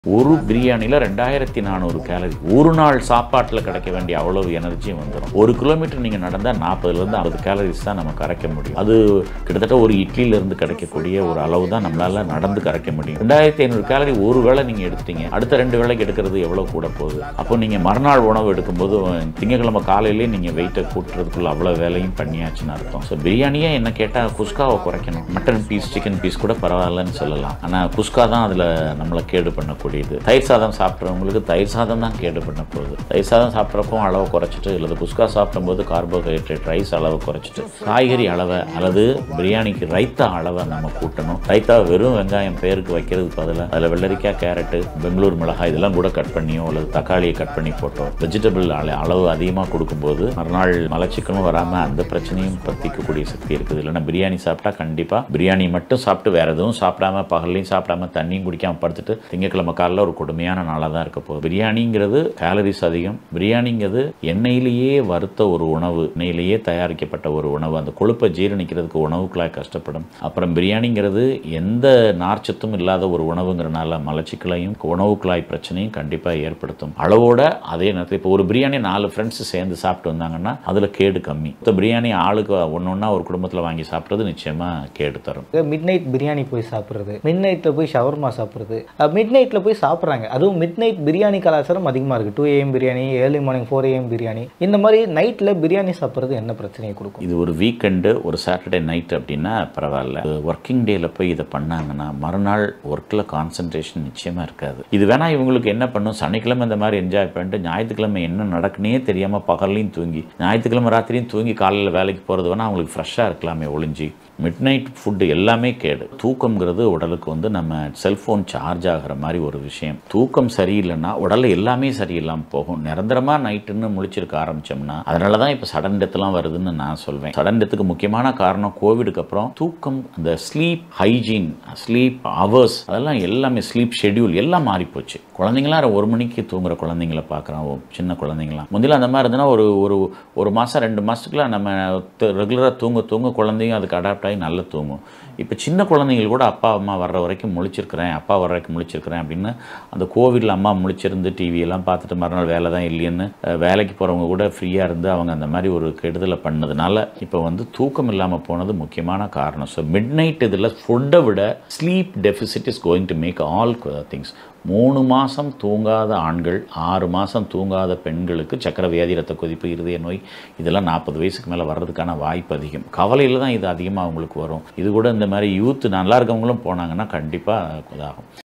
ஒரு பிரியாணியில் ரெண்டாயிரத்தி நானூறு கேலரி ஒரு நாள் சாப்பாட்டில் கிடைக்க வேண்டிய அவ்வளவு எனர்ஜியும் வந்துடும் ஒரு கிலோமீட்டர் நீங்கள் நடந்தால் நாற்பதுலேருந்து ஐம்பது கேலரிஸ் தான் நம்ம கரைக்க முடியும் அது கிட்டத்தட்ட ஒரு இட்லியிலேருந்து கிடைக்கக்கூடிய ஒரு அளவு தான் நம்மளால் நடந்து கரைக்க முடியும் ரெண்டாயிரத்தி ஐநூறு கேலரி ஒரு வேளை நீங்கள் எடுத்தீங்க அடுத்த ரெண்டு வேளைக்கு எடுக்கிறது எவ்வளோ கூட போகுது அப்போ நீங்கள் மறுநாள் உணவு எடுக்கும்போது திங்கக்கிழமை காலையிலே நீங்கள் வெயிட்டை கூட்டுறதுக்குள்ள அவ்வளோ வேலையும் பண்ணியாச்சுன்னு அர்த்தம் ஸோ பிரியாணியே என்ன கேட்டால் குஸ்காவை குறைக்கணும் மட்டன் பீஸ் சிக்கன் பீஸ் கூட பரவாயில்லன்னு சொல்லலாம் ஆனால் குஸ்கா தான் அதில் நம்மளை கேடு பண்ணக்கூடியது தயிர் சாதம் சாப்பிட்றவங்களுக்கு தயிர் சாதம் தான் கேடு பண்ண போகுது தயிர் சாதம் சாப்பிட்றப்போ அளவை குறைச்சிட்டு இல்லை குஸ்கா சாப்பிடும்போது கார்போஹைட்ரேட் ரைஸ் அளவை குறைச்சிட்டு காய்கறி அளவை அல்லது பிரியாணிக்கு ரைத்தா அளவை நம்ம கூட்டணும் ரைத்தா வெறும் வெங்காயம் பேருக்கு வைக்கிறதுக்கு பதிலாக அதில் வெள்ளரிக்காய் கேரட்டு பெங்களூர் மிளகாய் இதெல்லாம் கூட கட் பண்ணியோ அல்லது தக்காளியை கட் பண்ணி போட்டோ வெஜிடபிள் அளவு அதிகமாக கொடுக்கும்போது மறுநாள் மலச்சிக்கலும் வராமல் அந்த பிரச்சனையும் பற்றிக்கக்கூடிய சக்தி இருக்குது இல்லைன்னா பிரியாணி சாப்பிட்டா கண்டிப்பாக பிரியாணி மட்டும் சாப்பிட்டு வேற எதுவும் சாப்பிடாம பகல்லையும் சாப்பிடாம தண்ணியும் குடிக்காம படுத்துட்டு திங்கக்கிழமை காலைல ஒரு கொடுமையான நாளாக தான் இருக்க போகுது பிரியாணிங்கிறது கேலரிஸ் அதிகம் பிரியாணிங்கிறது எண்ணெயிலேயே வறுத்த ஒரு உணவு எண்ணெயிலேயே தயாரிக்கப்பட்ட ஒரு உணவு அந்த கொழுப்பை ஜீரணிக்கிறதுக்கு உணவு குழாய் கஷ்டப்படும் அப்புறம் பிரியாணிங்கிறது எந்த நார்ச்சத்தும் இல்லாத ஒரு உணவுங்கிறனால மலச்சிக்கலையும் உணவு குழாய் பிரச்சனையும் கண்டிப்பாக ஏற்படுத்தும் அளவோட அதே நேரத்தில் இப்போ ஒரு பிரியாணி நாலு ஃப்ரெண்ட்ஸ் சேர்ந்து சாப்பிட்டு வந்தாங்கன்னா அதில் கேடு கம்மி இந்த பிரியாணி ஆளுக்கு ஒன்று ஒன்றா ஒரு குடும்பத்தில் வாங்கி சாப்பிட்றது நிச்சயமாக கேடு தரும் மிட் நைட் பிரியாணி போய் சாப்பிட்றது மிட் நைட்டில் போய் ஷவர்மா சாப்பிட்றது மிட் நைட்டில் போய் சாப்பிட்றாங்க அதுவும் மிட் நைட் பிரியாணி கலாச்சாரம் அதிகமாக இருக்குது two AM biryani early morning four AM biryani இந்த மாதிரி நைட்டில் பிரியாணி சாப்பிட்றது என்ன பிரச்சனையை கொடுக்கும் இது ஒரு வீக்கெண்டு ஒரு சாட்டர்டே நைட் அப்படின்னா பரவாயில்ல ஒர்க்கிங் டேல போய் இதை பண்ணாங்கன்னா மறுநாள் ஒர்க்கில் கான்சன்ட்ரேஷன் நிச்சயமாக இருக்காது இது வேணா இவங்களுக்கு என்ன பண்ணும் சனிக்கிழமை இந்த மாதிரி என்ஜாய் பண்ணிட்டு ஞாயிற்றுக்கிழமை என்ன நடக்குனே தெரியாமல் பகல்லையும் தூங்கி ஞாயிற்றுக்கிழமை ராத்திரியும் தூங்கி காலையில் வேலைக்கு போகிறது வேணா அவங்களுக்கு ஃப்ரெஷ்ஷாக இருக்கலாமே ஒளிஞ்சி மிட் நைட் ஃபுட்டு எல்லாமே கேடு தூக்கம்ங்கிறது உடலுக்கு வந்து நம்ம செல்ஃபோன் சார்ஜ் ஆகிற மாதிரி ஒரு விஷயம் தூக்கம் சரியில்லைன்னா உடல்ல எல்லாமே சரியில்லாமல் போகும் நிரந்தரமாக நைட்டுன்னு முழிச்சிருக்க ஆரம்பிச்சோம்னா அதனால தான் இப்போ சடன் டெத்லாம் வருதுன்னு நான் சொல்வேன் சடன் டெத்துக்கு முக்கியமான காரணம் கோவிடுக்கு அப்புறம் தூக்கம் அந்த ஸ்லீப் ஹைஜீன் ஸ்லீப் ஹவர்ஸ் அதெல்லாம் எல்லாமே ஸ்லீப் ஷெட்யூல் எல்லாம் மாறி போச்சு குழந்தைங்களாம் ஒரு மணிக்கு தூங்குற குழந்தைங்கள பார்க்குறோம் சின்ன குழந்தைங்களாம் முதல்ல அந்த மாதிரி இருந்ததுன்னா ஒரு ஒரு ஒரு மாதம் ரெண்டு மாதத்துக்குலாம் நம்ம ரெகுலராக தூங்க தூங்க குழந்தையும் அதுக்கு அடாப்ட் ஆகி நல்லா தூங்கும் இப்போ சின்ன குழந்தைங்கள் கூட அப்பா அம்மா வர்ற வரைக்கும் முழிச்சிருக்கிறேன் அப்பா வர்ற வரைக்கும் முழிச்சிருக்கிறேன் அப்படின்னு அந்த கோவிலில் அம்மா முழிச்சிருந்து டிவியெல்லாம் பார்த்துட்டு மறுநாள் வேலை தான் இல்லைன்னு அஹ், வேலைக்கு போகிறவங்க கூட ஃப்ரீயாக இருந்து அவங்க அந்த மாதிரி ஒரு கெடுதலை பண்ணதுனால இப்போ வந்து தூக்கம் இல்லாமல் போனது முக்கியமான காரணம் ஸோ மிட் நைட் இதில் ஃபுட்டை விட sleep deficit is going to make all things மூணு மாதம் தூங்காத ஆண்கள் ஆறு மாதம் தூங்காத பெண்களுக்கு சக்கரை வியாதி ரத்த கொதிப்பு இருதய நோய் இதெல்லாம் நாற்பது வயசுக்கு மேலே வர்றதுக்கான வாய்ப்பு அதிகம் கவலையில் தான் இது அதிகமாக அவங்களுக்கு வரும் இது கூட இந்த மாதிரி யூத் நல்லா இருக்கவங்களும் போனாங்கன்னா கண்டிப்பாக இதாகும்